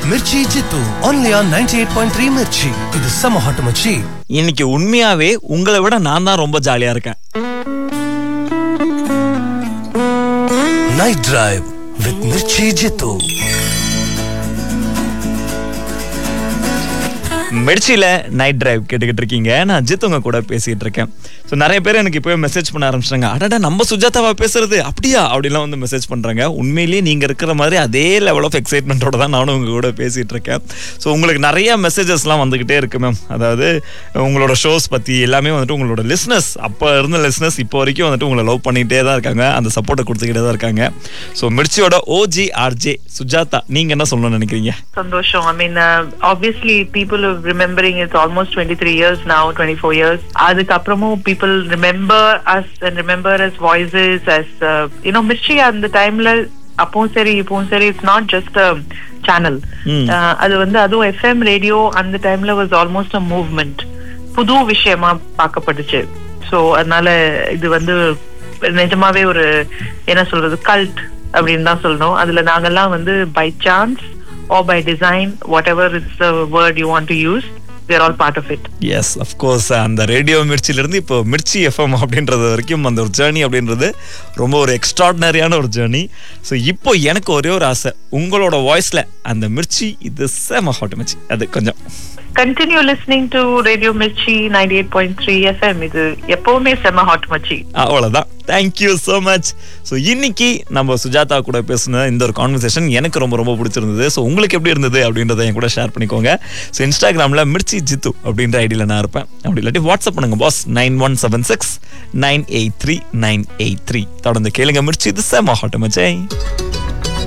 Mirchi Jitu only on 98.3 Mirchi இது செம hot மச்சி இன்னைக்கு உண்மையாவே உங்களை விட நான் தான் ரொம்ப ஜாலியா இருக்கேன் night drive with Mirchi Jithu மெர்ச்சியில் நைட் டிரைவ் கேட்டுக்கிட்டு இருக்கீங்க நான் ஜித் உங்க கூட பேசிட்டு இருக்கேன் ஸோ நிறைய பேர் எனக்கு இப்போவே மெசேஜ் பண்ண ஆரம்பிச்சிட்டாங்க அடடா நம்ம சுஜாதாவா பேசுறது அப்படியா அப்படிலாம் வந்து மெசேஜ் பண்றாங்க உண்மையிலேயே நீங்க இருக்கிற மாதிரி அதே லெவல் ஆஃப் எக்ஸைட்மெண்ட்டோட தான் நானும் உங்க கூட பேசிட்டு இருக்கேன் ஸோ உங்களுக்கு நிறைய மெசேஜஸ்லாம் வந்துகிட்டே இருக்கு மேம் அதாவது உங்களோட ஷோஸ் பத்தி எல்லாமே வந்துட்டு உங்களோட லிஸ்னஸ் அப்போ இருந்த லிஸ்னஸ் இப்போ வரைக்கும் வந்துட்டு உங்களை லவ் பண்ணிகிட்டே தான் இருக்காங்க அந்த சப்போர்ட்டை கொடுத்துக்கிட்டே தான் இருக்காங்க ஸோ மிர்ச்சியோட ஓஜி ஆர்ஜே சுஜாதா நீங்க என்ன சொல்லணும்னு நினைக்கிறீங்க Sandosho. I mean, uh, obviously, people are remembering it's almost 23 years now, 24 years. அதுக்கப்புறமும் people remember us and remember as voices, as, uh, you know, Mirchi அந்த டைம்ல அப்பவும் சரி இப்பவும் சரி it's not just a channel hmm. அது வந்து அதுவும் எஃப்எம் ரேடியோ அந்த டைம்ல வாஸ் ஆல்மோஸ்ட் அ மூவ்மெண்ட் புது விஷயமா பார்க்கப்பட்டுச்சு சோ அதனால இது வந்து நிஜமாவே ஒரு என்ன சொல்றது கல்ட் அப்படின்னு தான் சொல்லணும் அதுல நாங்கெல்லாம் வந்து by chance or by design whatever it's the word you want to use we are all part of it yes of course அந்த ரேடியோ மிர்ச்சிலேருந்து இப்போ மிர்ச்சி எஃப்எம் அப்படின்றது வரைக்கும் அந்த ஒரு ஜேர்னி அப்படின்றது ரொம்ப ஒரு எக்ஸ்ட்ராடினரியான ஒரு ஜேர்னி ஸோ இப்போ எனக்கு ஒரே ஒரு ஆசை உங்களோட வாய்ஸில் அந்த மிர்ச்சி இது செம ஹாட் மிர்ச்சி அது கொஞ்சம் continue listening to radio mirchi 98.3 fm இது எப்பவுமே செம ஹாட் மச்சி அவ்வளோதான் தேங்க்யூ ஸோ மச் ஸோ இன்னைக்கு நம்ம சுஜாதா கூட பேசின இந்த ஒரு கான்வர்சேஷன் எனக்கு ரொம்ப ரொம்ப பிடிச்சிருந்தது ஸோ உங்களுக்கு எப்படி இருந்தது அப்படின்றத என் கூட ஷேர் பண்ணிக்கோங்க ஸோ இன்ஸ்டாகிராமில் மிர்ச்சி ஜித்து அப்படின்ற ஐடியில் நான் இருப்பேன் அப்படி இல்லாட்டி வாட்ஸ்அப் பண்ணுங்க boss nine one seven six nine eight three nine eight three தொடர்ந்து கேளுங்க மிர்ச்சி இது சேமா ஹாட் மச்சை